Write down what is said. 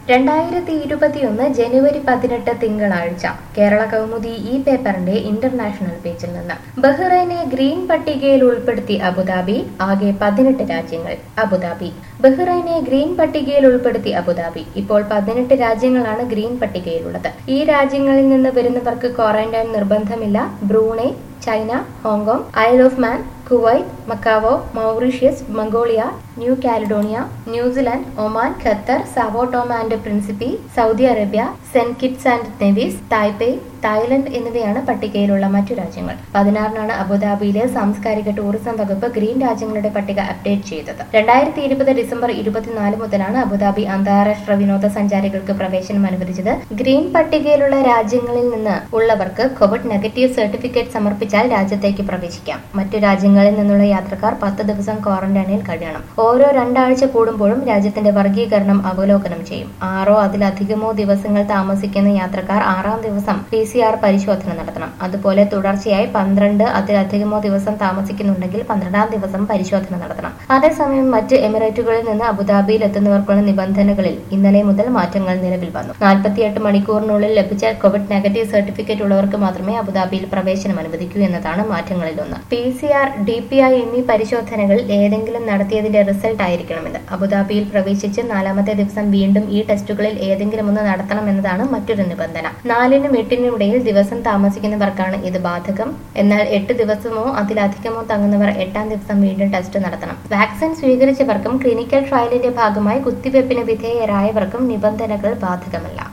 രണ്ടായിരത്തി ഇരുപത്തിയൊന്ന് ജനുവരി പതിനെട്ട് തിങ്കളാഴ്ച കേരള കൗമുദി ഈ പേപ്പറിന്റെ ഇന്റർനാഷണൽ പേജിൽ നിന്ന് ബഹ്റൈനെ ഗ്രീൻ പട്ടികയിൽ ഉൾപ്പെടുത്തി അബുദാബി ആകെ പതിനെട്ട് രാജ്യങ്ങൾ അബുദാബി ബഹ്റൈനെ ഗ്രീൻ പട്ടികയിൽ ഉൾപ്പെടുത്തി അബുദാബി ഇപ്പോൾ പതിനെട്ട് രാജ്യങ്ങളാണ് ഗ്രീൻ പട്ടികയിലുള്ളത് ഈ രാജ്യങ്ങളിൽ നിന്ന് വരുന്നവർക്ക് ക്വാറന്റൈൻ നിർബന്ധമില്ല Brunei China Hong Kong Isle of Man Kuwait Macao Mauritius Mongolia New Caledonia New Zealand Oman Qatar Sao Tome and Principe Saudi Arabia Saint Kitts and Nevis Taipei Thailand എന്നിവയാണ് പട്ടികയിലുള്ള മറ്റു രാജ്യങ്ങൾ പതിനാറിനാണ് അബുദാബിയിലെ സാംസ്കാരിക ടൂറിസം വകുപ്പ് ഗ്രീൻ രാജ്യങ്ങളുടെ പട്ടിക അപ്ഡേറ്റ് ചെയ്തത് രണ്ടായിരത്തി ഇരുപത് ഡിസംബർ ഇരുപത്തിനാല് മുതലാണ് അബുദാബി അന്താരാഷ്ട്ര വിനോദസഞ്ചാരികൾക്ക് പ്രവേശനം അനുവദിച്ചത് ഗ്രീൻ പട്ടികയിലുള്ള രാജ്യങ്ങളിൽ നിന്ന് ഉള്ളവർക്ക് കോവിഡ് നെഗറ്റീവ് സർട്ടിഫിക്കറ്റ് സമർപ്പിച്ചാൽ രാജ്യത്തേക്ക് പ്രവേശിക്കാം മറ്റു രാജ്യങ്ങളിൽ നിന്നുള്ള യാത്രക്കാർ പത്ത് ദിവസം ക്വാറന്റൈനിൽ കഴിയണം ഓരോ രണ്ടാഴ്ച കൂടുമ്പോഴും രാജ്യത്തിന്റെ വർഗീകരണം അവലോകനം ചെയ്യും ആറോ അതിലധികമോ ദിവസങ്ങൾ താമസിക്കുന്ന യാത്രക്കാർ ആറാം ദിവസം പി സി ആർ പരിശോധന നടത്തണം അതുപോലെ തുടർച്ചയായി പന്ത്രണ്ട് അതിലധികമോ ദിവസം താമസിക്കുന്നുണ്ടെങ്കിൽ പന്ത്രണ്ടാം ദിവസം പരിശോധന നടത്തണം അതേസമയം മറ്റ് എമിറേറ്റുകളിൽ നിന്ന് അബുദാബിയിൽ എത്തുന്നവർക്കുള്ള നിബന്ധനകളിൽ ഇന്നലെ മുതൽ മാറ്റങ്ങൾ നിലവിൽ വന്നു നാൽപ്പത്തിയെട്ട് മണിക്കൂറിനുള്ളിൽ ലഭിച്ച കോവിഡ് നെഗറ്റീവ് സർട്ടിഫിക്കറ്റ് ഉള്ളവർക്ക് മാത്രമേ അബുദാബിയിൽ പ്രവേശനം അനുവദിക്കൂ എന്നതാണ് മാറ്റങ്ങളിലൊന്ന് P C R D P I എന്നീ പരിശോധനകൾ ഏതെങ്കിലും നടത്തിയതിന്റെ റിസൾട്ട് ആയിരിക്കണമെന്ന് അബുദാബിയിൽ പ്രവേശിച്ച് നാലാമത്തെ ദിവസം വീണ്ടും ഈ ടെസ്റ്റുകളിൽ ഏതെങ്കിലും ഒന്ന് നടത്തണമെന്നതാണ് മറ്റൊരു നിബന്ധന നാലിനും എട്ടിനും ഇടയിൽ ദിവസം താമസിക്കുന്നവർക്കാണ് ഇത് ബാധകം എന്നാൽ എട്ട് ദിവസമോ അതിലധികമോ തങ്ങുന്നവർ എട്ടാം ദിവസം വീണ്ടും ടെസ്റ്റ് നടത്തണം വാക്സിൻ സ്വീകരിച്ചവർക്കും ക്ലിനിക്കൽ ട്രയലിന്റെ ഭാഗമായി കുത്തിവയ്പ്പിന് വിധേയരായവർക്കും നിബന്ധനകൾ ബാധകമല്ല